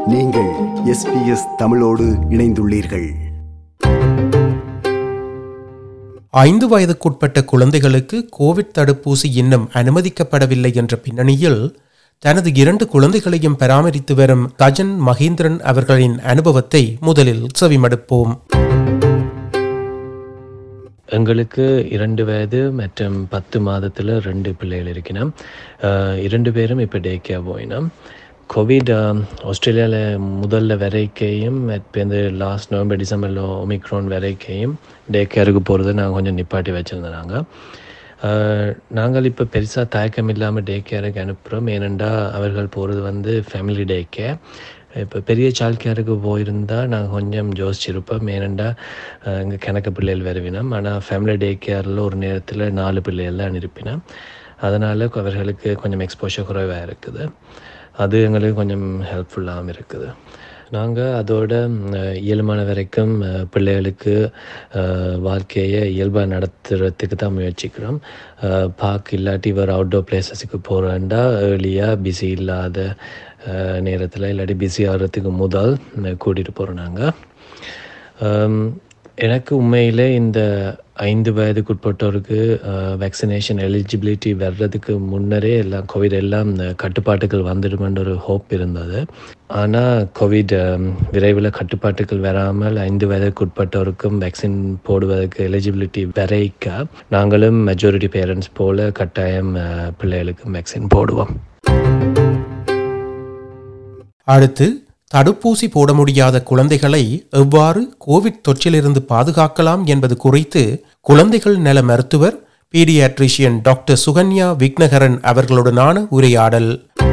நீங்கள் எஸ்பிஎஸ் தமிழோடு இணைந்துள்ளீர்கள் ஐந்து வயதுக்குட்பட்ட குழந்தைகளுக்கு கோவிட் தடுப்பூசி இன்னும் அனுமதிக்கப்படவில்லை என்ற பின்னணியில் தனது இரண்டு குழந்தைகளையும் பராமரித்து வரும் கஜன் மகேந்திரன் அவர்களின் அனுபவத்தை முதலில் செவிமடுப்போம் எங்களுக்கு இரண்டு வயது மற்றும் பத்து மாதத்தில் ரெண்டு பிள்ளைகள் இருக்கணும் அஹ் இரண்டு பேரும் இப்போ டே கேர் போயினோம் கோவிட் ஆஸ்திரேலியாவில் முதல்ல வரைக்கையும் இப்போ இந்த லாஸ்ட் நவம்பர் டிசம்பரில் ஒமிக்ரான் வரைக்கையும் டே கேருக்கு போகிறது நாங்கள் கொஞ்சம் நிப்பாட்டி வச்சுருந்தோம் நாங்கள் அஹ் நாங்கள் இப்போ பெருசாக தயக்கம் இல்லாமல் டே கேருக்கு அனுப்புகிறோம் ஏனெண்டா அவர்கள் போகிறது வந்து ஃபேமிலி டே கேர் இப்போ பெரிய சால் கேருக்கு போயிருந்தால் நாங்கள் கொஞ்சம் யோசிச்சிருப்போம் ஏனெண்டா இங்கே கணக்கு பிள்ளைகள் வருவினோம் ஆனால் ஃபேமிலி டே கேரில் ஒரு நேரத்தில் நாலு பிள்ளைகள் தான் அனுப்பினோம் அதனால் அவர்களுக்கு கொஞ்சம் எக்ஸ்போஷர் குறைவாக இருக்குது அது எங்களுக்கு கொஞ்சம் ஹெல்ப்ஃபுல்லாகவும் இருக்குது நாங்கள் அதோட அஹ், இயல்பான வரைக்கும் அஹ், பிள்ளைகளுக்கு அஹ், வாழ்க்கையை இயல்பாக நடத்துறதுக்கு தான் முயற்சிக்கிறோம் பார்க் இல்லாட்டி வேறு அவுட்டோர் பிளேசஸுக்கு போகிறேன்டா ஏர்லியாக பிஸி இல்லாத நேரத்தில் இல்லாட்டி பிஸி ஆகிறதுக்கு முதல் கூட்டிகிட்டு போகிறோம் நாங்கள் ஆம், எனக்கு உண்மையிலே இந்த ஐந்து வயதுக்குட்பட்டோருக்கு வேக்சினேஷன் எலிஜிபிலிட்டி வர்றதுக்கு முன்னரே எல்லாம் கோவிட் எல்லாம் இந்த கட்டுப்பாட்டுகள் வந்துடுமென்ற ஒரு ஹோப் இருந்தது ஆனால் கோவிட் விரைவில் கட்டுப்பாட்டுகள் வராமல் ஐந்து வயதுக்குட்பட்டோருக்கும் வேக்சின் போடுவதற்கு எலிஜிபிலிட்டி வரைக்க நாங்களும் மெஜாரிட்டி பேரண்ட்ஸ் போல கட்டாயம் அஹ், பிள்ளைகளுக்கு வேக்சின் போடுவோம் அடுத்து தடுப்பூசி போட முடியாத குழந்தைகளை எவ்வாறு கோவிட் தொற்றிலிருந்து பாதுகாக்கலாம் என்பது குறித்து குழந்தைகள் நல மருத்துவர் பீடியாட்ரிஷியன் டாக்டர் சுகன்யா விக்னகரன் அவர்களுடனான உரையாடல்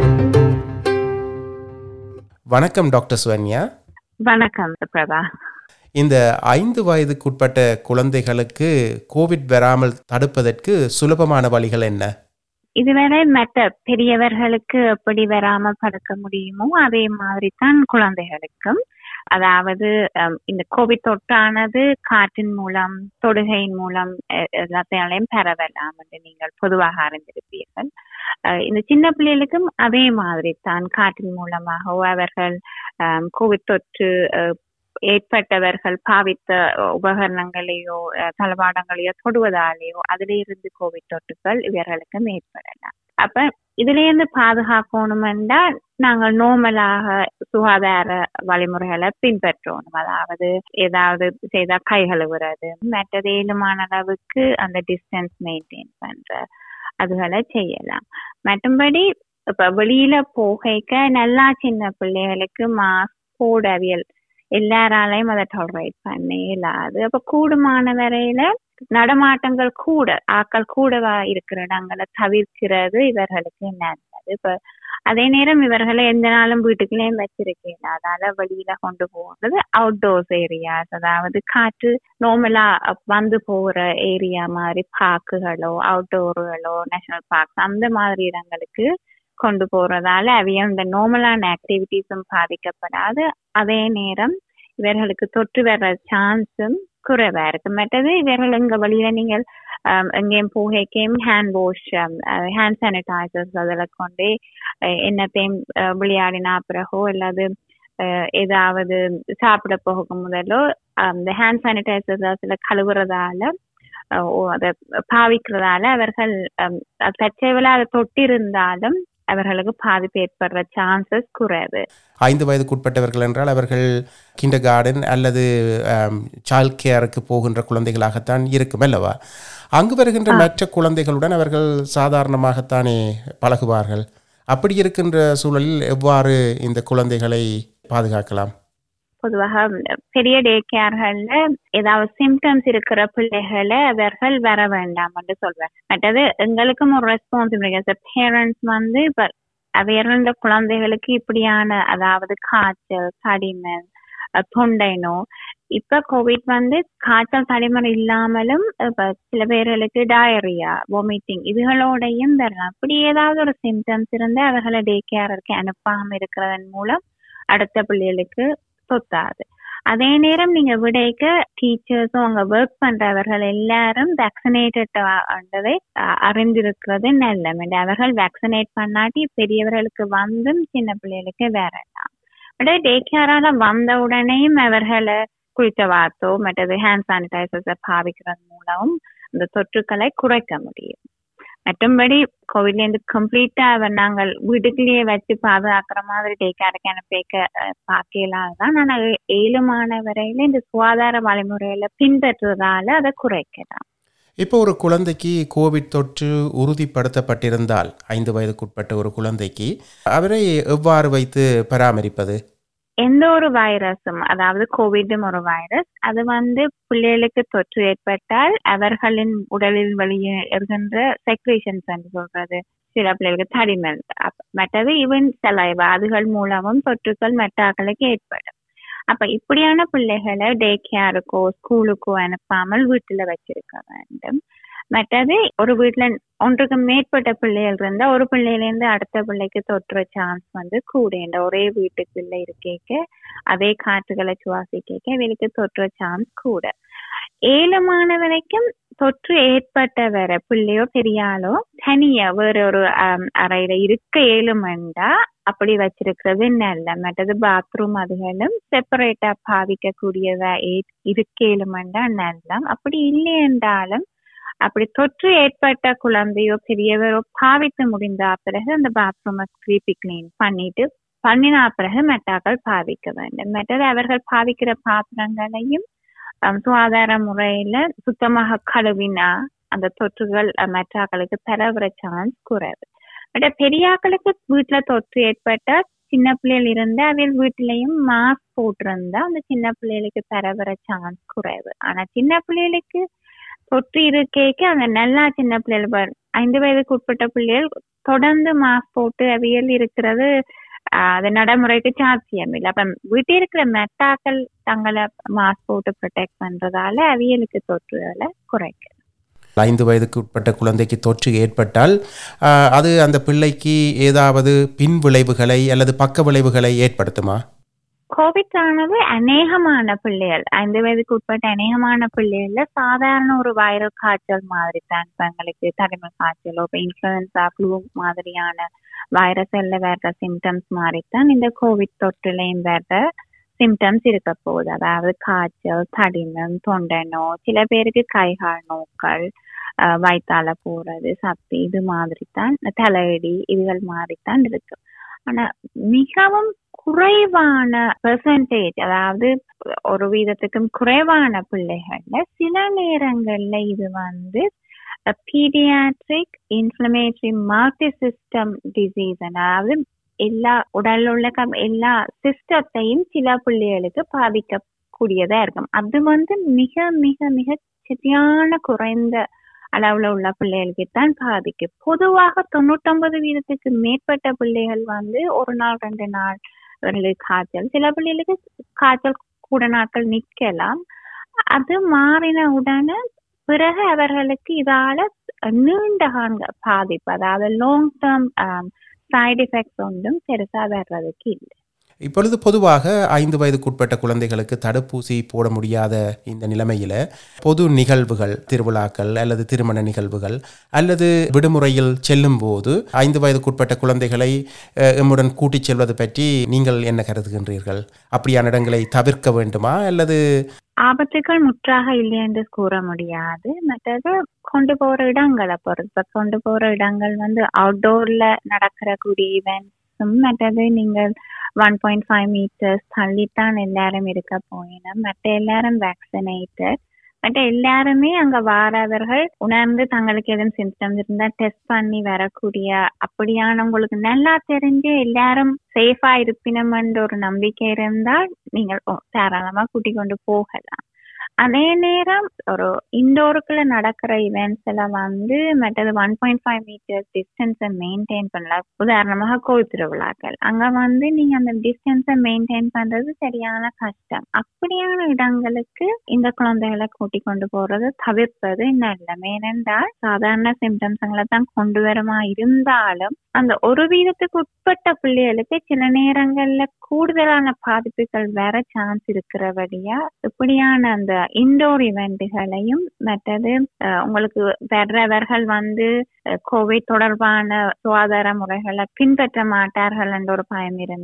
வணக்கம் டாக்டர் சுகன்யா வணக்கம் பிரபா இந்த ஐந்து வயதுக்குட்பட்ட குழந்தைகளுக்கு கோவிட் வராமல் தடுப்பதற்கு சுலபமான வழிகள் என்ன இதுவரை மற்ற பெரியவர்களுக்கு எப்படி வராமல் தடுக்க முடியுமோ அதே மாதிரி தான் குழந்தைகளுக்கும் அதாவது அம், இந்த கோவிட் தொற்றானது காற்றின் மூலம் தொடுகையின் மூலம் எ- எல்லாத்தையும் பரவலாம் என்று நீங்கள் பொதுவாக அறிந்திருப்பீர்கள் அஹ், இந்த சின்ன பிள்ளைகளுக்கும் அதே மாதிரி தான் காற்றின் மூலமாகவோ அவர்கள் அம், கோவிட் தொற்று அஹ், ஏற்பட்டவர்கள் பாவித்த உபகரணங்களையோ அஹ், தளவாடங்களையோ தொடுவதாலேயோ அதிலிருந்து கோவிட் தொற்றுகள் இவர்களுக்கும் ஏற்படலாம் அப்ப இதுல இருந்து பாதுகாக்கணும் என்றால் நாங்கள் நோமலாக சுகாதார வழிமுறைகளை பின்பற்றணும் அதாவது ஏதாவது செய்தா கை கழுவுறது மற்றது ஏழுமான அளவுக்கு அந்த டிஸ்டன்ஸ் மெயின்டைன் பண்ற அதுகளை செய்யலாம் மற்றும்படி இப்ப வெளியில போகைக்க நல்லா சின்ன பிள்ளைகளுக்கு மாஸ்க் போடவியல் எல்லாராலையும் அதை டாலரேட் பண்ண இயலாது அப்ப கூடுமான வரையில நடமாட்டங்கள் கூட ஆக்கள் கூடவா இருக்கிற இடங்களை தவிர்க்கிறது இவர்களுக்கு நல்லது இப்ப அதே நேரம் இவர்களை எந்த நாளும் வீட்டுக்குள்ளேயும் வச்சிருக்கேன் அதனால வெளியில கொண்டு போகிறது அவுட்டோர்ஸ் ஏரியாஸ் அதாவது காற்று நார்மலா வந்து போற ஏரியா மாதிரி பார்க்குகளோ அவுட்டோர்களோ நேஷனல் பார்க்ஸ் அந்த மாதிரி இடங்களுக்கு கொண்டு போறதால அவையும் இந்த நார்மலான ஆக்டிவிட்டிஸும் பாதிக்கப்படாது அதே நேரம் இவர்களுக்கு தொற்று வர்ற சான்ஸும் குறைவா இருக்கு மற்றது இவர்கள் இங்க வெளியில நீங்கள் ஆம், எங்கேயும் போகைக்கையும் ஹேண்ட் வாஷ் ஹேண்ட் சானிடைசர்ஸ் அதில் கொண்டு அஹ், என்னத்தையும் அஹ், விளையாடினா பிறகோ அல்லது அஹ், ஏதாவது சாப்பிட போக முதலோ அந்த ஹேண்ட் சானிடைசர்ஸ் அதில் கழுவுறதால அஹ், ஓ- அதை பாவிக்கிறதால அவர்கள் அம், அது தற்செயலாக அதை தொட்டிருந்தாலும் அவர்களுக்கு பாதிப்பு ஏற்படுற சான்சஸ் குறைவு ஐந்து வயதுக்குட்பட்டவர்கள் என்றால் அவர்கள் கிண்டர் கார்டன் அல்லது சைல்ட் கேருக்கு போகின்ற குழந்தைகளாகத்தான் இருக்கும் அல்லவா அங்கு வருகின்ற மற்ற குழந்தைகளுடன் அவர்கள் சாதாரணமாகத்தானே பழகுவார்கள் அப்படி இருக்கின்ற சூழலில் எவ்வாறு இந்த குழந்தைகளை பாதுகாக்கலாம் பொதுவாக பெரிய டே கேர்கள்ல ஏதாவது சிம்டம்ஸ் இருக்கிற பிள்ளைகளை அவர்கள் வர வேண்டாம் என்று சொல்வேன் மற்றது எங்களுக்கும் ஒரு ரெஸ்பான்சிபிலிட்டி பேரண்ட்ஸ் வந்து இப்ப அவையர்ந்த குழந்தைகளுக்கு இப்படியான அதாவது காய்ச்சல் தடிமன் அஹ், தொண்டை நோய் இப்ப கோவிட் வந்து காய்ச்சல் தடிமன் இல்லாமலும் இப்ப சில பேர்களுக்கு டயரியா வாமிட்டிங் இதுகளோடையும் வரலாம் அப்படி ஏதாவது ஒரு சிம்டம்ஸ் இருந்து அவர்களை டே கேருக்கு அனுப்பாம இருக்கிறதன் மூலம் அடுத்த பிள்ளைகளுக்கு தொத்தாது அதே நேரம் நீங்க விடைக்க டீச்சர்ஸும் அங்க ஒர்க் பண்றவர்கள் எல்லாரும் வேக்சினேட்டட் அறிந்திருக்கிறது நல்ல அவர்கள் வேக்சினேட் பண்ணாட்டி பெரியவர்களுக்கு வந்தும் சின்ன பிள்ளைகளுக்கு வரலாம் விட டே கேரால வந்த உடனேயும் அவர்களை குளித்த வார்த்தோ மற்றது ஹேண்ட் சானிடைசர்ஸை பாவிக்கிறது மூலம் இந்த தொற்றுக்களை குறைக்க முடியும் மற்றபடி கோவிட்ல இருந்து கம்ப்ளீட்டா அவர் நாங்கள் வீட்டுக்குள்ளேயே வச்சு பாதுகாக்கிற மாதிரி டே கேருக்கு அனுப்பிக்க பார்க்கலாம் தான் ஆனால் ஏழுமான வரையில இந்த சுகாதார வழிமுறைகளை பின்பற்றுவதால அதை குறைக்கலாம் இப்போ ஒரு குழந்தைக்கு கோவிட் தொற்று உறுதிப்படுத்தப்பட்டிருந்தால் ஐந்து வயதுக்குட்பட்ட ஒரு குழந்தைக்கு அவரை எவ்வாறு வைத்து பராமரிப்பது எந்த ஒரு வைரஸும் அதாவது கோவிடும் ஒரு வைரஸ் அது வந்து பிள்ளைகளுக்கு தொற்று ஏற்பட்டால் அவர்களின் உடலில் வெளியேறுகின்ற செக்ரேஷன்ஸ் என்று சொல்றது சில பிள்ளைகளுக்கு தடிமல் மற்றது ஈவன் சலைவா அதுகள் மூலமும் தொற்றுக்கள் மெட்டாக்களுக்கு ஏற்படும் அப்ப இப்படியான பிள்ளைகளை டே கேருக்கோ ஸ்கூலுக்கோ அனுப்பாமல் வீட்டுல வச்சிருக்க வேண்டும் மற்றது ஒரு வீட்டுல ஒன்றுக்கு மேற்பட்ட பிள்ளைகள் இருந்தா ஒரு பிள்ளையில இருந்து அடுத்த பிள்ளைக்கு தொற்றுற சான்ஸ் வந்து கூட ஒரே வீட்டுக்குள்ள இருக்கேக்க அதே காற்றுகளை சுவாசிக்க இவளுக்கு தொற்றுற சான்ஸ் கூட ஏழுமான வரைக்கும் தொற்று ஏற்பட்ட வர பிள்ளையோ பெரியாலோ தனியா வேற ஒரு அறையில இருக்க ஏழுமெண்டா அப்படி வச்சிருக்கிறது நல்ல மற்றது பாத்ரூம் அதுகளும் செப்பரேட்டா பாவிக்கக்கூடியதா இருக்க ஏழுமெண்டா நல்ல அப்படி இல்லை என்றாலும் அப்படி தொற்று ஏற்பட்ட குழந்தையோ பெரியவரோ பாவித்து முடிந்த பிறகு அந்த பாத்ரூமை கிரீப்பி கிளீன் பண்ணிட்டு பண்ணினா பிறகு மெட்டாக்கள் பாவிக்க வேண்டும் மற்றது அவர்கள் பாவிக்கிற பாத்திரங்களையும் சுகாதார முறையில சுத்தமாக கழுவினா அந்த தொற்றுகள் மெட்டாக்களுக்கு பரவுற சான்ஸ் குறைவு பட் பெரியாக்களுக்கு வீட்டுல தொற்று ஏற்பட்ட சின்ன பிள்ளைகள் இருந்தா அவையில் வீட்டிலையும் மாஸ்க் போட்டிருந்தா அந்த சின்ன பிள்ளைகளுக்கு பரவுற சான்ஸ் குறைவு ஆனா சின்ன பிள்ளைகளுக்கு தொற்று இருக்கேக்கு அந்த நல்லா சின்ன பிள்ளைகள் ஐந்து வயதுக்கு உட்பட்ட பிள்ளைகள் தொடர்ந்து மாஸ்க் போட்டு அவியல் இருக்கிறது அது நடைமுறைக்கு சாத்தியம் இல்லை அப்ப வீட்டில் இருக்கிற மெட்டாக்கள் தங்களை மாஸ்க் போட்டு ப்ரொடெக்ட் பண்றதால அவியலுக்கு தொற்றுகளை குறைக்கும் ஐந்து வயதுக்கு உட்பட்ட குழந்தைக்கு தொற்று ஏற்பட்டால் அது அந்த பிள்ளைக்கு ஏதாவது பின் விளைவுகளை அல்லது பக்க விளைவுகளை ஏற்படுத்துமா கோவிட் ஆனது அநேகமான பிள்ளைகள் ஐந்து வயதுக்கு உட்பட்ட அநேகமான பிள்ளைகள்ல சாதாரண ஒரு வைரல் காய்ச்சல் மாதிரி தான் இப்போ எங்களுக்கு தடிமல் காய்ச்சலோ இப்போ இன்ஃபுளுன்சா ஃப்ளூ மாதிரியான வைரஸ்ல வர்ற சிம்டம்ஸ் மாதிரி தான் இந்த கோவிட் தொற்றுலையும் வர்ற சிம்டம்ஸ் இருக்க போகுது அதாவது காய்ச்சல் தடிமம் தொண்டை நோ சில பேருக்கு கைகால் நோக்கள் வயிற்றால போறது சக்தி இது மாதிரி தான் தலையடி இதுகள் மாதிரி தான் இருக்கு ஆனா மிகவும் குறைவான பெர்சன்டேஜ் அதாவது ஒரு வீதத்துக்கும் குறைவான பிள்ளைகள்ல சில நேரங்கள்ல இது வந்து paediatric inflammatory multi system disease அதாவது எல்லா உடல் உள்ள எல்லா சிஸ்டத்தையும் சில பிள்ளைகளுக்கு பாதிக்கக்கூடியதா இருக்கும் அது வந்து மிக மிக மிக சரியான குறைந்த அளவுல உள்ள பிள்ளைகளுக்கு தான் பாதிக்கும் பொதுவாக தொண்ணூத்தொன்பது வீதத்துக்கு மேற்பட்ட பிள்ளைகள் வந்து ஒரு நாள் ரெண்டு நாள் அவர்களுக்கு காய்ச்சல் சில பிள்ளைகளுக்கு காய்ச்சல் கூட நாட்கள் நிக்கலாம் அது மாறின உடனே பிறகு அவர்களுக்கு இதால நீண்ட கால பாதிப்பு அதாவது லாங் டேர்ம் சைடு எஃபெக்ட்ஸ் ஒன்றும் பெருசா வர்றதுக்கு இல்லை இப்பொழுது பொதுவாக ஐந்து வயதுக்குட்பட்ட குழந்தைகளுக்கு தடுப்பூசி போட முடியாத இந்த நிலைமையில பொது நிகழ்வுகள் திருவிழாக்கள் அல்லது திருமண நிகழ்வுகள் அல்லது விடுமுறையில் செல்லும் போது ஐந்து வயதுக்குட்பட்ட குழந்தைகளை எம்முடன் கூட்டிச் செல்வது பற்றி நீங்கள் என்ன கருதுகின்றீர்கள் அப்படியான இடங்களை தவிர்க்க வேண்டுமா அல்லது ஆபத்துகள் முற்றாக இல்லை என்று கூற முடியாது மற்றது கொண்டு போற இடங்களை பொறுத்து கொண்டு போற இடங்கள் வந்து அவுட்டோர்ல நடக்கிற கூடிய ஈவெண்ட்ஸும் மற்றது நீங்கள் ஒன் பாயிண்ட் ஃபைவ் மீட்டர்ஸ் தள்ளித்தான் எல்லாரும் இருக்க போயினோம் மற்ற எல்லாரும் வேக்சினேட்டட் பட் எல்லாருமே அங்க வாரவர்கள் உணர்ந்து தங்களுக்கு எதுவும் சிம்டம்ஸ் இருந்தா டெஸ்ட் பண்ணி வரக்கூடிய அப்படியானவங்களுக்கு நல்லா தெரிஞ்சு எல்லாரும் சேஃபா இருப்பினம்ன்ற ஒரு நம்பிக்கை இருந்தால் நீங்கள் தாராளமா கூட்டிக் கொண்டு போகலாம் அதே நேரம் ஒரு இண்டோருக்குள்ள நடக்கிற இவெண்ட்ஸ் எல்லாம் வந்து மற்றது ஒன் பாயிண்ட் ஃபைவ் மீட்டர்ஸ் டிஸ்டன்ஸை மெயின்டைன் பண்ணலாம் உதாரணமாக கோவில் திருவிழாக்கள் அங்க வந்து நீங்க அந்த டிஸ்டன்ஸை மெயின்டைன் பண்றது சரியான கஷ்டம் அப்படியான இடங்களுக்கு இந்த குழந்தைகளை கூட்டி கொண்டு போறது தவிர்ப்பது நல்ல ஏனென்றால் சாதாரண சிம்டம்ஸ்களை தான் கொண்டு வரமா இருந்தாலும் அந்த ஒரு வீதத்துக்கு உட்பட்ட பிள்ளைகளுக்கு சில நேரங்கள்ல கூடுதலான பாதிப்புகள் வர சான்ஸ் இருக்கிறபடியா இப்படியான அந்த இண்டோர் இவெண்ட்டுகளையும் மற்றது உங்களுக்கு வர்றவர்கள் வந்து கோவிட் தொடர்பான சுகாதார முறைகளை பின்பற்ற மாட்டார்கள் என்ற ஒரு பயம் இருந்தால்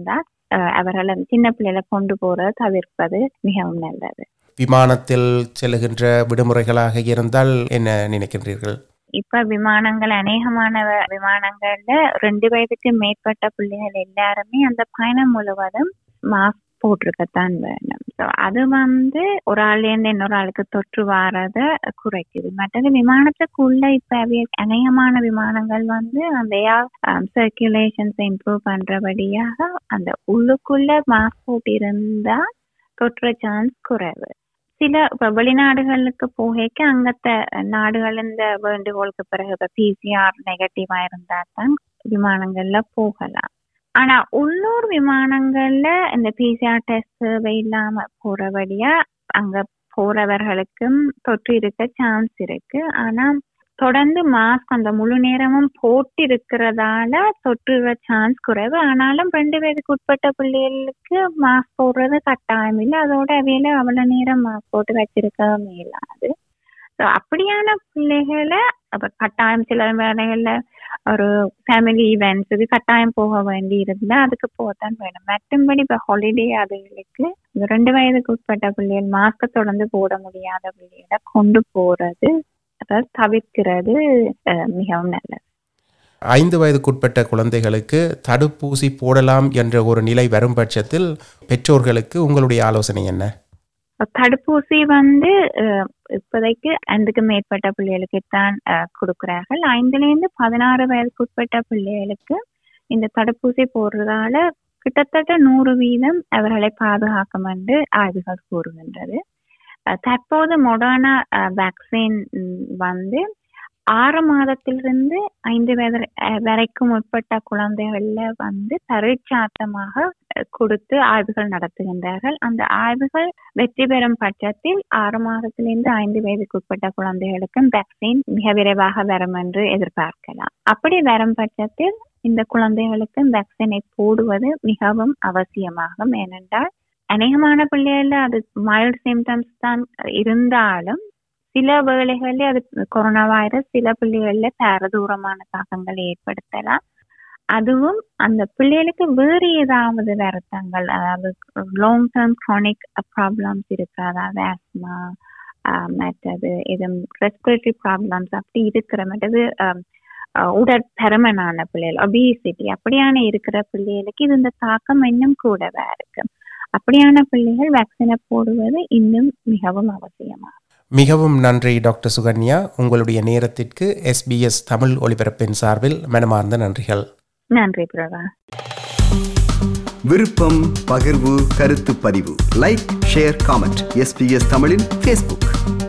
அஹ், அவர்களை சின்ன பிள்ளைகளை கொண்டு போறத தவிர்ப்பது மிகவும் நல்லது விமானத்தில் செல்லுகின்ற விடுமுறைகளாக இருந்தால் என்ன நினைக்கின்றீர்கள் இப்ப விமானங்கள் அநேகமான வ- விமானங்கள்ல ரெண்டு வயதுக்கு மேற்பட்ட பிள்ளைகள் எல்லாருமே அந்த பயணம் முழுவதும் மாஸ்க் போட்டிருக்கத்தான் வேணும் So அது வந்து ஒரு ஆள்ல இருந்து இன்னொரு ஆளுக்கு தொற்று வாரத குறைக்குது மற்றது விமானத்துக்குள்ள இப்ப அவை- அநேகமான விமானங்கள் வந்து அந்த ஏர் சர்க்குலேஷன்ஸ் இம்ப்ரூவ் பண்றபடியாக அந்த உள்ளுக்குள்ள மாஸ்க் போட்டு இருந்தா தொற்ற சான்ஸ் குறைவு சில இப்ப வெளிநாடுகளுக்கு போகைக்கு அங்கத்த நாடுகள் இந்த வேண்டுகோளுக்கு பிறகு இப்ப பிசிஆர் நெகட்டிவா இருந்தா தான் விமானங்கள்ல போகலாம் ஆனா உள்ளூர் விமானங்கள்ல இந்த பிசிஆர் டெஸ்ட் தேவை இல்லாம போறபடியா அங்க போறவர்களுக்கும் தொற்று இருக்க சான்ஸ் இருக்கு ஆனா தொடர்ந்து மாஸ்க் அந்த முழு நேரமும் போட்டு இருக்கிறதால தொற்றுற சான்ஸ் குறைவு ஆனாலும் ரெண்டு வயதுக்கு உட்பட்ட பிள்ளைகளுக்கு மாஸ்க் போடுறது கட்டாயம் இல்லை அதோட அவையில அவ்வளவு நேரம் மாஸ்க் போட்டு வச்சிருக்க மேலாது So, அப்படியான பிள்ளைகளை அப்ப கட்டாயம் சில வேலைகள்ல ஒரு ஃபேமிலி ஈவெண்ட்ஸுக்கு கட்டாயம் போக வேண்டி இருந்தா அதுக்கு போகத்தான் வேணும் மற்றபடி இப்ப ஹாலிடே அதுகளுக்கு இந்த ரெண்டு வயதுக்கு உட்பட்ட பிள்ளைகள் மாஸ்க தொடர்ந்து போட முடியாத பிள்ளைகளை கொண்டு போறது அதாவது தவிர்க்கிறது அஹ், மிகவும் நல்லது ஐந்து வயதுக்குட்பட்ட குழந்தைகளுக்கு தடுப்பூசி போடலாம் என்ற ஒரு நிலை வரும் பட்சத்தில் பெற்றோர்களுக்கு உங்களுடைய ஆலோசனை என்ன தடுப்பூசி வந்து அஹ், இப்போதைக்கு ஐந்துக்கு மேற்பட்ட பிள்ளைகளுக்கு தான் அஹ், கொடுக்கிறார்கள் ஐந்துல இருந்து பதினாறு வயதுக்கு உட்பட்ட பிள்ளைகளுக்கு இந்த தடுப்பூசி போடுறதால கிட்டத்தட்ட நூறு வீதம் அவர்களை பாதுகாக்கும் என்று ஆய்வுகள் கூறுகின்றது அஹ், தற்போது மொடர்னா வேக்சின் வந்து ஆறு மாதத்திலிருந்து ஐந்து வயது அஹ், வரைக்கும் உட்பட்ட குழந்தைகள்ல வந்து பரீட்சார்த்தமாக அஹ், கொடுத்து ஆய்வுகள் நடத்துகின்றார்கள் அந்த ஆய்வுகள் வெற்றி பெறும் பட்சத்தில் ஆறு மாதத்திலிருந்து ஐந்து வயதுக்கு உட்பட்ட குழந்தைகளுக்கும் வேக்சின் மிக விரைவாக வரும் என்று எதிர்பார்க்கலாம் அப்படி வரும் பட்சத்தில் இந்த குழந்தைகளுக்கும் வேக்சினை போடுவது மிகவும் அவசியமாகும் ஏனென்றால் அநேகமான பிள்ளைகள்ல அது மைல்ட் சிம்டம்ஸ் தான் இருந்தாலும் சில வேளைகளில் அது கொரோனா வைரஸ் சில பிள்ளைகள்ல பாரதூரமான தாக்கங்களை ஏற்படுத்தலாம் அதுவும் அந்த பிள்ளைகளுக்கு வேறு ஏதாவது வருத்தங்கள் அதாவது லாங் டேர்ம் chronic ப்ராப்ளம்ஸ் இருக்கு அதாவது ஆஸ்மா மற்றது இது ரெஸ்பிரேட்டரி ப்ராப்ளம்ஸ் அப்படி இருக்கிற மற்றது ஆம், அஹ், உடற்பருமனான பிள்ளைகள் ஒபிசிட்டி அப்படியான இருக்கிற பிள்ளைகளுக்கு இது இந்த தாக்கம் இன்னும் கூடவா இருக்கு அப்படியான பிள்ளைகள் வேக்சினை போடுவது இன்னும் மிகவும் அவசியமாகும் மிகவும் நன்றி டாக்டர் சுகன்யா உங்களுடைய நேரத்திற்கு எஸ்பிஎஸ் தமிழ் ஒலிபரப்பின் சார்பில் மனமார்ந்த நன்றிகள் நன்றி பிரபா விருப்பம் பகிர்வு கருத்து பதிவு லைக் ஷேர் காமெண்ட் எஸ்பிஎஸ் தமிழின் ஃபேஸ்புக்